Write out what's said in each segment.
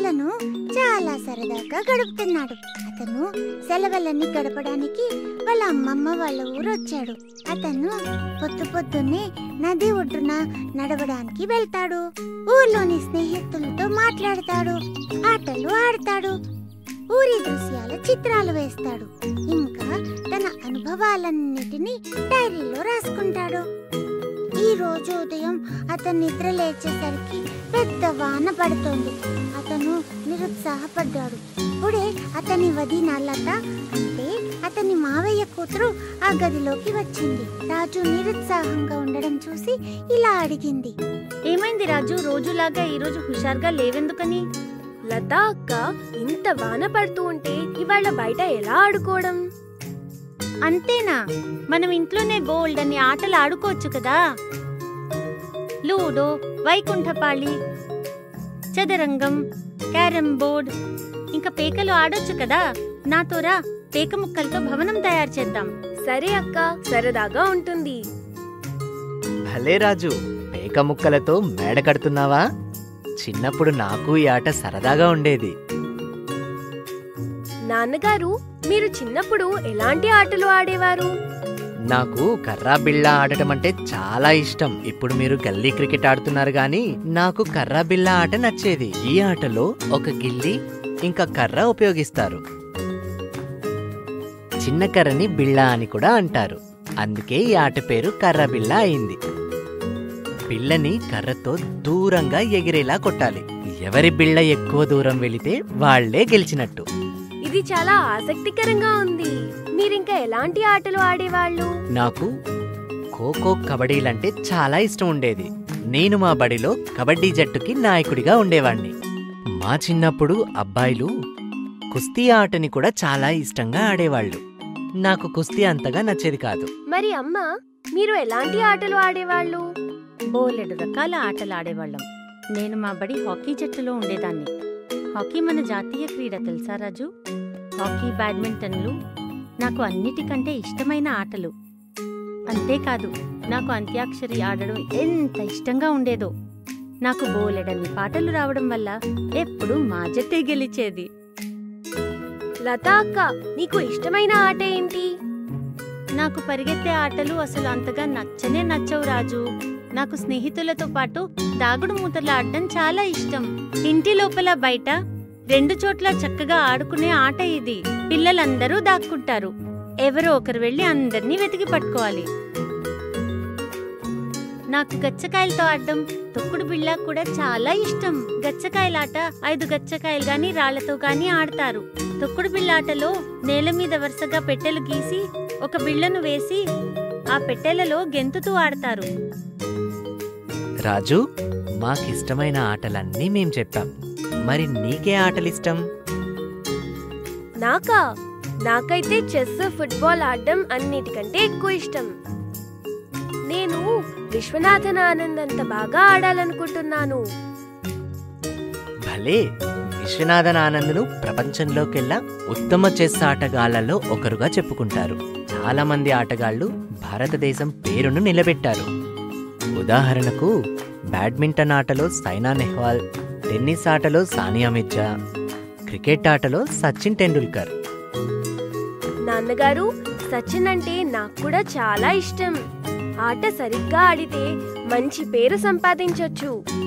సెలవులను చాలా సరదాగా గడుపుతున్నాడు అతను సెలవులని గడపడానికి వాళ్ళ అమ్మమ్మ వాళ్ళ ఊరు వచ్చాడు అతను పొద్దు పొద్దున్నే నది ఒడ్డున నడవడానికి వెళ్తాడు ఊర్లోని స్నేహితులతో మాట్లాడతాడు ఆటలు ఆడతాడు ఊరి దృశ్యాల చిత్రాలు వేస్తాడు ఇంకా తన అనుభవాలన్నిటినీ డైరీలో రాసుకుంటాడు ఈ రోజు ఉదయం అతను నిద్ర లేచేసరికి పెద్ద వాన పడుతోంది అతను నిరుత్సాహపడ్డాడు ఇప్పుడే అతని వదిన లత అంటే అతని మావయ్య కూతురు ఆ గదిలోకి వచ్చింది రాజు నిరుత్సాహంగా ఉండడం చూసి ఇలా అడిగింది ఏమైంది రాజు రోజులాగా ఈరోజు హుషారుగా లేవెందుకని లతా అక్క ఇంత వాన పడుతూ ఉంటే ఇవాళ బయట ఎలా ఆడుకోవడం అంతేనా మనం ఇంట్లోనే బోల్డ్ అని ఆటలు ఆడుకోవచ్చు కదా లూడో వైకుంఠపాళి చదరంగం క్యారమ్ బోర్డ్ ఇంకా పేకలు ఆడొచ్చు కదా నాతో రా పేక ముక్కలతో భవనం తయారు చేద్దాం సరే అక్క సరదాగా ఉంటుంది భలే రాజు పేక ముక్కలతో మేడ కడుతున్నావా చిన్నప్పుడు నాకు ఈ ఆట సరదాగా ఉండేది నాన్నగారు మీరు చిన్నప్పుడు ఎలాంటి ఆటలు ఆడేవారు నాకు కర్రా బిళ్ళ ఆడటం అంటే చాలా ఇష్టం ఇప్పుడు మీరు గల్లీ క్రికెట్ ఆడుతున్నారు గాని నాకు కర్రా బిళ్ళ ఆట నచ్చేది ఈ ఆటలో ఒక గిల్లి ఇంకా కర్ర ఉపయోగిస్తారు చిన్న కర్రని బిళ్ళ అని కూడా అంటారు అందుకే ఈ ఆట పేరు కర్ర బిళ్ళ అయింది బిళ్ళని కర్రతో దూరంగా ఎగిరేలా కొట్టాలి ఎవరి బిళ్ళ ఎక్కువ దూరం వెళితే వాళ్లే గెలిచినట్టు ఇది చాలా ఆసక్తికరంగా ఉంది మీరింకా ఎలాంటి ఆటలు ఆడేవాళ్ళు నాకు ఖోఖో కబడ్డీలంటే చాలా ఇష్టం ఉండేది నేను మా బడిలో కబడ్డీ జట్టుకి నాయకుడిగా ఉండేవాణ్ణి మా చిన్నప్పుడు అబ్బాయిలు కుస్తీ ఆటని కూడా చాలా ఇష్టంగా ఆడేవాళ్ళు నాకు కుస్తీ అంతగా నచ్చేది కాదు మరి అమ్మ మీరు ఎలాంటి ఆటలు ఆడేవాళ్ళు బోలెడు రకాల ఆటలు ఆడేవాళ్ళం నేను మా బడి హాకీ జట్టులో ఉండేదాన్ని హాకీ మన జాతీయ క్రీడ తెలుసా రాజు హాకీ బ్యాడ్మింటన్లు నాకు అన్నిటికంటే ఇష్టమైన ఆటలు అంతేకాదు నాకు అంత్యాక్షరి ఆడడం ఎంత ఇష్టంగా ఉండేదో నాకు బోలెడన్ని పాటలు రావడం వల్ల ఎప్పుడూ మా జట్టే గెలిచేది లతా అక్క నీకు ఇష్టమైన ఆట ఏంటి నాకు పరిగెత్తే ఆటలు అసలు అంతగా నచ్చనే నచ్చవు రాజు నాకు స్నేహితులతో పాటు దాగుడు మూతలు ఆడడం చాలా ఇష్టం ఇంటి లోపల బయట రెండు చోట్ల చక్కగా ఆడుకునే ఆట ఇది పిల్లలందరూ దాక్కుంటారు ఎవరో ఒకరు వెళ్లి అందర్నీ వెతికి పట్టుకోవాలి నాకు గచ్చకాయలతో ఆడడం తొక్కుడు బిళ్ళ కూడా చాలా ఇష్టం గచ్చకాయలాట ఐదు గచ్చకాయలు గాని రాళ్లతో గాని ఆడతారు తొక్కుడు బిళ్ళాటలో నేల మీద వరుసగా పెట్టెలు గీసి ఒక బిళ్ళను వేసి ఆ పెట్టెలలో గెంతుతూ ఆడతారు రాజు మాకిష్టమైన ఆటలన్నీ మేం చెప్పాం మరి నీకే ఆటలిష్టం నాకా నాకైతే చెస్ ఫుట్బాల్ ఆడడం అన్నిటికంటే ఎక్కువ ఇష్టం నేను విశ్వనాథన్ ఆనంద్ అంత బాగా ఆడాలనుకుంటున్నాను భలే విశ్వనాథన్ ఆనంద్ను ప్రపంచంలోకెల్లా ఉత్తమ చెస్ ఆటగాళ్లలో ఒకరుగా చెప్పుకుంటారు చాలా మంది ఆటగాళ్లు భారతదేశం పేరును నిలబెట్టారు ఉదాహరణకు బ్యాడ్మింటన్ ఆటలో సైనా నెహ్వాల్ టెన్నిస్ ఆటలో సానియా మిర్జా క్రికెట్ ఆటలో సచిన్ టెండూల్కర్ నాన్నగారు సచిన్ అంటే నాకు కూడా చాలా ఇష్టం ఆట సరిగ్గా ఆడితే మంచి పేరు సంపాదించొచ్చు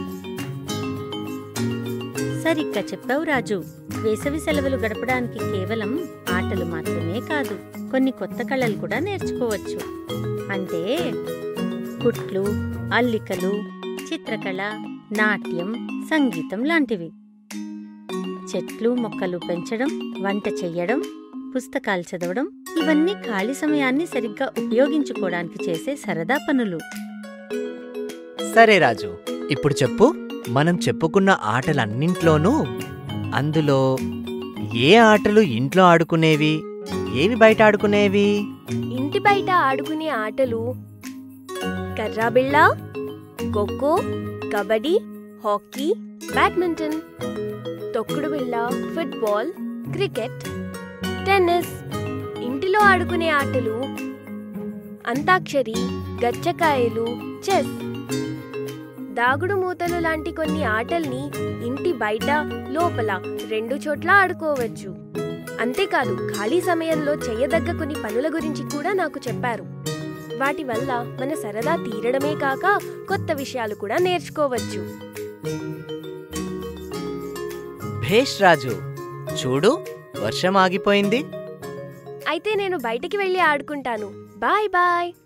సరిగ్గా చెప్పావు రాజు వేసవి సెలవులు గడపడానికి కేవలం ఆటలు మాత్రమే కాదు కొన్ని కొత్త కళలు కూడా నేర్చుకోవచ్చు అంటే కుట్లు అల్లికలు చిత్రకళ నాట్యం సంగీతం లాంటివి చెట్లు మొక్కలు పెంచడం వంట చెయ్యడం పుస్తకాలు చదవడం ఇవన్నీ ఖాళీ సమయాన్ని సరిగ్గా ఉపయోగించుకోవడానికి చేసే సరదా పనులు సరే రాజు ఇప్పుడు చెప్పు మనం చెప్పుకున్న ఆటలన్నింట్లోనూ అందులో ఏ ఆటలు ఇంట్లో ఆడుకునేవి ఏవి బయట ఆడుకునేవి ఇంటి బయట ఆడుకునే ఆటలు కర్రాబిళ్ళ ఖోఖో కబడ్డీ హాకీ బ్యాడ్మింటన్ తొక్కుడు బిళ్ళ ఫుట్బాల్ క్రికెట్ టెన్నిస్ ఇంటిలో ఆడుకునే ఆటలు అంతాక్షరి గచ్చకాయలు చెస్ దాగుడు మూతలు లాంటి కొన్ని ఆటల్ని ఇంటి బయట లోపల రెండు చోట్ల ఆడుకోవచ్చు అంతేకాదు ఖాళీ సమయంలో చేయదగ్గ కొన్ని పనుల గురించి కూడా నాకు చెప్పారు వాటి వల్ల మన సరదా తీరడమే కాక కొత్త విషయాలు కూడా నేర్చుకోవచ్చు భేష్ రాజు చూడు వర్షం ఆగిపోయింది అయితే నేను బయటికి వెళ్ళి ఆడుకుంటాను బాయ్ బాయ్